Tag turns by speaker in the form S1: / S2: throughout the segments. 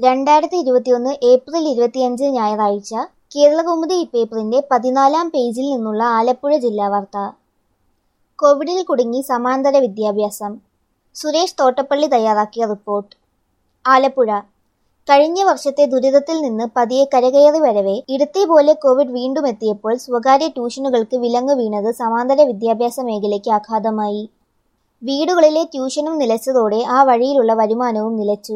S1: രണ്ടായിരത്തി ഇരുപത്തിയൊന്ന് ഏപ്രിൽ ഇരുപത്തിയഞ്ച് ഞായറാഴ്ച കേരളകൗമുദി പേപ്പറിന്റെ പതിനാലാം പേജിൽ നിന്നുള്ള ആലപ്പുഴ ജില്ലാ വാർത്ത കോവിഡിൽ കുടുങ്ങി സമാന്തര വിദ്യാഭ്യാസം സുരേഷ് തോട്ടപ്പള്ളി തയ്യാറാക്കിയ റിപ്പോർട്ട് ആലപ്പുഴ കഴിഞ്ഞ വർഷത്തെ ദുരിതത്തിൽ നിന്ന് പതിയെ കരകയറി വരവെ ഇടത്തെ പോലെ കോവിഡ് വീണ്ടും എത്തിയപ്പോൾ സ്വകാര്യ ട്യൂഷനുകൾക്ക് വിലങ്ങ് വീണത് സമാന്തര വിദ്യാഭ്യാസ മേഖലയ്ക്ക് ആഘാതമായി വീടുകളിലെ ട്യൂഷനും നിലച്ചതോടെ ആ വഴിയിലുള്ള വരുമാനവും നിലച്ചു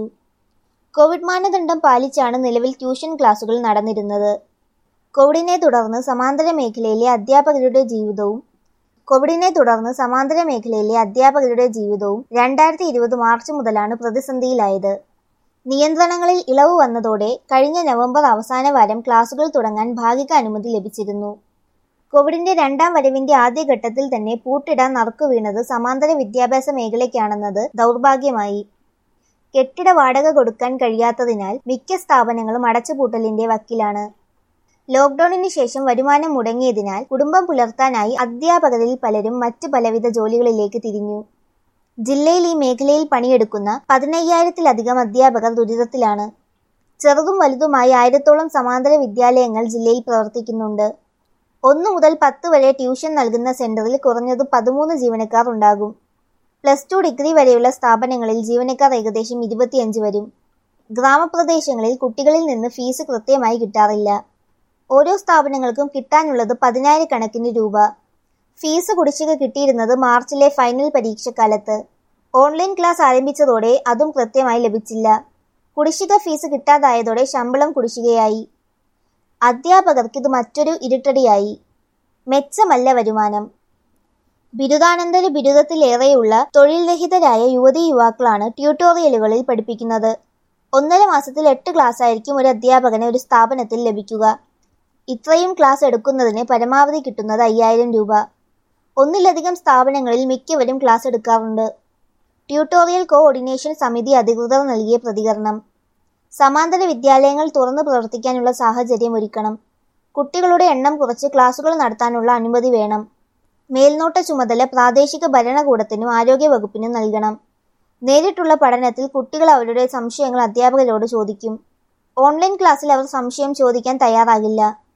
S1: കോവിഡ് മാനദണ്ഡം പാലിച്ചാണ് നിലവിൽ ട്യൂഷൻ ക്ലാസുകൾ നടന്നിരുന്നത് കോവിഡിനെ തുടർന്ന് സമാന്തര മേഖലയിലെ അധ്യാപകരുടെ ജീവിതവും കോവിഡിനെ തുടർന്ന് സമാന്തര മേഖലയിലെ അധ്യാപകരുടെ ജീവിതവും രണ്ടായിരത്തി ഇരുപത് മാർച്ച് മുതലാണ് പ്രതിസന്ധിയിലായത് നിയന്ത്രണങ്ങളിൽ ഇളവ് വന്നതോടെ കഴിഞ്ഞ നവംബർ അവസാന വാരം ക്ലാസുകൾ തുടങ്ങാൻ ഭാഗിക അനുമതി ലഭിച്ചിരുന്നു കോവിഡിന്റെ രണ്ടാം വരവിന്റെ ആദ്യഘട്ടത്തിൽ തന്നെ പൂട്ടിടാൻ നറുക്കു വീണത് സമാന്തര വിദ്യാഭ്യാസ മേഖലയ്ക്കാണെന്നത് ദൗർഭാഗ്യമായി കെട്ടിട വാടക കൊടുക്കാൻ കഴിയാത്തതിനാൽ മിക്ക സ്ഥാപനങ്ങളും അടച്ചുപൂട്ടലിന്റെ വക്കിലാണ് ലോക്ക്ഡൌണിന് ശേഷം വരുമാനം മുടങ്ങിയതിനാൽ കുടുംബം പുലർത്താനായി അധ്യാപകരിൽ പലരും മറ്റ് പലവിധ ജോലികളിലേക്ക് തിരിഞ്ഞു ജില്ലയിൽ ഈ മേഖലയിൽ പണിയെടുക്കുന്ന പതിനയ്യായിരത്തിലധികം അധ്യാപകർ ദുരിതത്തിലാണ് ചെറുതും വലുതുമായി ആയിരത്തോളം സമാന്തര വിദ്യാലയങ്ങൾ ജില്ലയിൽ പ്രവർത്തിക്കുന്നുണ്ട് ഒന്നു മുതൽ പത്ത് വരെ ട്യൂഷൻ നൽകുന്ന സെന്ററിൽ കുറഞ്ഞത് പതിമൂന്ന് ജീവനക്കാർ ഉണ്ടാകും പ്ലസ് ടു ഡിഗ്രി വരെയുള്ള സ്ഥാപനങ്ങളിൽ ജീവനക്കാർ ഏകദേശം ഇരുപത്തിയഞ്ച് വരും ഗ്രാമപ്രദേശങ്ങളിൽ കുട്ടികളിൽ നിന്ന് ഫീസ് കൃത്യമായി കിട്ടാറില്ല ഓരോ സ്ഥാപനങ്ങൾക്കും കിട്ടാനുള്ളത് പതിനായിരക്കണക്കിന് രൂപ ഫീസ് കുടിശ്ശിക കിട്ടിയിരുന്നത് മാർച്ചിലെ ഫൈനൽ പരീക്ഷക്കാലത്ത് ഓൺലൈൻ ക്ലാസ് ആരംഭിച്ചതോടെ അതും കൃത്യമായി ലഭിച്ചില്ല കുടിശ്ശിക ഫീസ് കിട്ടാതായതോടെ ശമ്പളം കുടിശ്ശികയായി അധ്യാപകർക്ക് ഇത് മറ്റൊരു ഇരുട്ടടിയായി മെച്ചമല്ല വരുമാനം ബിരുദാനന്തര ബിരുദത്തിലേറെയുള്ള തൊഴിൽ രഹിതരായ യുവതീ യുവാക്കളാണ് ട്യൂട്ടോറിയലുകളിൽ പഠിപ്പിക്കുന്നത് ഒന്നര മാസത്തിൽ എട്ട് ക്ലാസ് ആയിരിക്കും ഒരു അധ്യാപകന് ഒരു സ്ഥാപനത്തിൽ ലഭിക്കുക ഇത്രയും ക്ലാസ് എടുക്കുന്നതിന് പരമാവധി കിട്ടുന്നത് അയ്യായിരം രൂപ ഒന്നിലധികം സ്ഥാപനങ്ങളിൽ മിക്കവരും ക്ലാസ് എടുക്കാറുണ്ട് ട്യൂട്ടോറിയൽ കോഓർഡിനേഷൻ സമിതി അധികൃതർ നൽകിയ പ്രതികരണം സമാന്തര വിദ്യാലയങ്ങൾ തുറന്നു പ്രവർത്തിക്കാനുള്ള സാഹചര്യം ഒരുക്കണം കുട്ടികളുടെ എണ്ണം കുറച്ച് ക്ലാസുകൾ നടത്താനുള്ള അനുമതി വേണം മേൽനോട്ട ചുമതല പ്രാദേശിക ഭരണകൂടത്തിനും ആരോഗ്യവകുപ്പിനും നൽകണം നേരിട്ടുള്ള പഠനത്തിൽ കുട്ടികൾ അവരുടെ സംശയങ്ങൾ അധ്യാപകരോട് ചോദിക്കും ഓൺലൈൻ ക്ലാസ്സിൽ അവർ സംശയം ചോദിക്കാൻ തയ്യാറാകില്ല